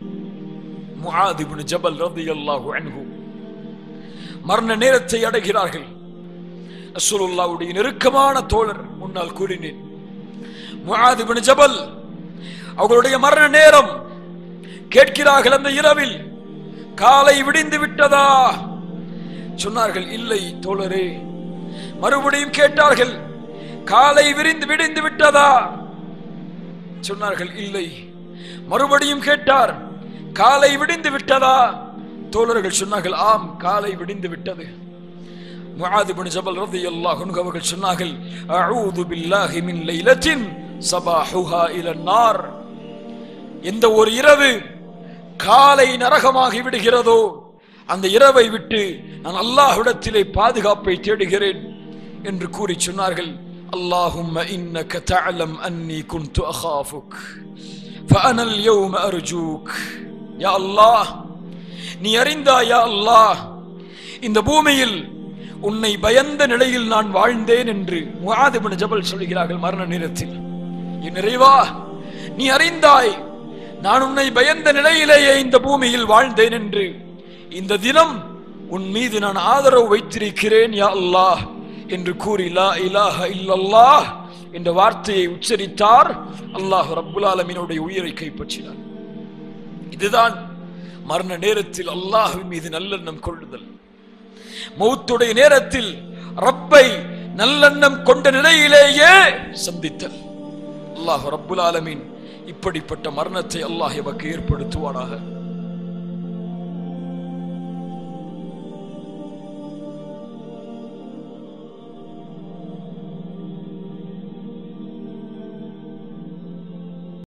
முஆத் இப்னு ஜபல் ரலியல்லாஹு அன்ஹு மரண நேரத்தை அடைகிறார்கள் ரசூலுல்லாஹ்வுடைய நெருக்கமான தோழர் முன்னால் கூறினேன் முஆத் இப்னு ஜபல் அவர்களுடைய மரண நேரம் கேட்கிறார்கள் அந்த இரவில் காலை விடிந்து விட்டதா சொன்னார்கள் இல்லை தோழரே மறுபடியும் கேட்டார்கள் காலை விரிந்து விடிந்து விட்டதா சொன்னார்கள் இல்லை மறுபடியும் கேட்டார் காலை விடிந்து விட்டதா தோழர்கள் சொன்னார்கள் ஆம் காலை விடிந்து விட்டது முஆத் இப்னு ஜபல் ரலியல்லாஹு அன்ஹு அவர்கள் சொன்னார்கள் அஊது பில்லாஹி மின் லைலத்தின் சபாஹுஹா இல நார் எந்த ஒரு இரவு காலை நரகமாகி விடுகிறதோ அந்த இரவை விட்டு நான் அல்லாஹ்விடத்திலே பாதுகாப்பை தேடுகிறேன் என்று கூறி சொன்னார்கள் அல்லாஹும்ம இன்னக தஅலம் அன்னி குன்து அகாஃபுக் فأنا اليوم أرجوك யா அல்லாஹ் நீ அறிந்தாய் யா அல்லாஹ் இந்த பூமியில் உன்னை பயந்த நிலையில் நான் வாழ்ந்தேன் என்று முஆத் இப்னு ஜபல் சொல்கிறார்கள் மரண நேரத்தில் என் நிறைவா நீ அறிந்தாய் நான் உன்னை பயந்த நிலையிலேயே இந்த பூமியில் வாழ்ந்தேன் என்று இந்த தினம் உன் மீது நான் ஆதரவு வைத்திருக்கிறேன் யா அல்லாஹ் என்று கூறி லா இலாஹ இல்லல்லாஹ் என்ற வார்த்தையை உச்சரித்தார் அல்லாஹ் ரப்புல் ஆலமீனுடைய உயிரை கைப்பற்றினார் இதுதான் மரண நேரத்தில் அல்லாஹ்வின் மீது நல்லெண்ணம் கொள்ளுதல் மௌத்துடைய நேரத்தில் ரப்பை நல்லெண்ணம் கொண்ட நிலையிலேயே சந்தித்தல் அல்லாஹ் ரப்புல் ஆலமீன் இப்படிப்பட்ட மரணத்தை அல்லாஹ் எமக்கு ஏற்படுத்துவானாக